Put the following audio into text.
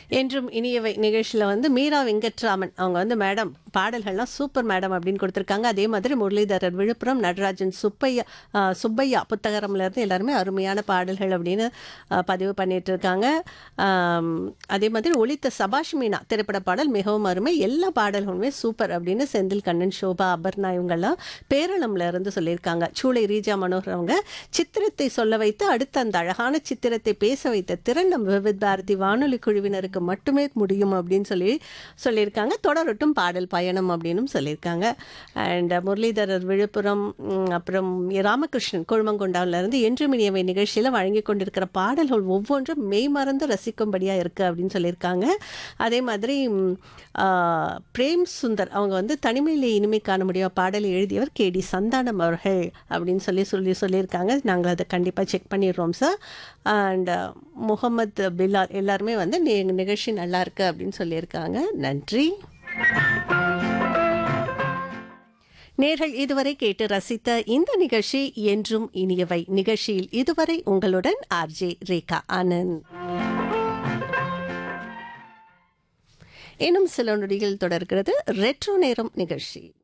என்றும் இனியவை நிகழ்ச்சியில் வந்து மீரா வெங்கட்ராமன் அவங்க வந்து மேடம் பாடல்கள்லாம் சூப்பர் மேடம் அப்படின்னு கொடுத்துருக்காங்க அதே மாதிரி முரளிதரர் விழுப்புரம் நடராஜன் சுப்பையா ஆ, சுப்பையா புத்தகரம்ல இருந்து எல்லாருமே அருமையான பாடல்கள் அப்படின்னு ஆ, பதிவு பண்ணிட்டு இருக்காங்க ஆம், அதே மாதிரி ஒளித்த சபாஷ் மீனா திரைப்பட பாடல் மிகவும் அருமை எல்லா பாடல்களுமே சூப்பர் அப்படின்னு செந்தில் கண்ணன் சோபா அபர்ணா இவங்கெல்லாம் பேரளம்ல இருந்து சொல்லியிருக்காங்க சூளை ரீஜா மனோகர் அவங்க சித்திரத்தை சொல்ல வைத்து அடுத்த அந்த அழகான சித்திரத்தை பேச வைத்த திறன் நம்ம விவித் பாரதி வானொலி குழுவினருக்கு மட்டுமே முடியும் அப்படின்னு சொல்லி சொல்லியிருக்காங்க தொடரட்டும் பாடல் பயணம் அப்படின்னு சொல்லியிருக்காங்க அண்ட் முரளிதரர் விழுப்புரம் ம், அப்புறம் ராமகிருஷ்ணன் குழுமங்கொண்டாவில இருந்து என்றும் இனியவை நிகழ்ச்சியில் வழங்கி கொண்டிருக்கிற பாடல்கள் ஒவ்வொன்றும் மெய் மறந்து ரசிக்கும்படியாக இருக்குது அப்படின்னு சொல்லியிருக்காங்க அதே மாதிரி ம், ஆ, பிரேம் சுந்தர் அவங்க வந்து தனிமையிலே இனிமை காண முடியும் பாடலை எழுதியவர் கே டி சந்தானம் அவர்கள் அப்படின்னு சொல்லி சொல்லி சொல்லியிருக்காங்க நாங்கள் அதை கண்டிப்பாக செக் பண்ணிடுறோம் சார் அண்ட் முகமது பிலால் எல்லாருமே வந்து நி- நிகழ்ச்சி நல்லா இருக்கு அப்படின்னு சொல்லியிருக்காங்க நன்றி நேர்கள் இதுவரை கேட்டு ரசித்த இந்த நிகழ்ச்சி என்றும் இனியவை நிகழ்ச்சியில் இதுவரை உங்களுடன் ஆர்ஜே ரேகா ஆனந்த் இன்னும் சில நொடிகள் தொடர்கிறது ரெட்ரோ நேரம் நிகழ்ச்சி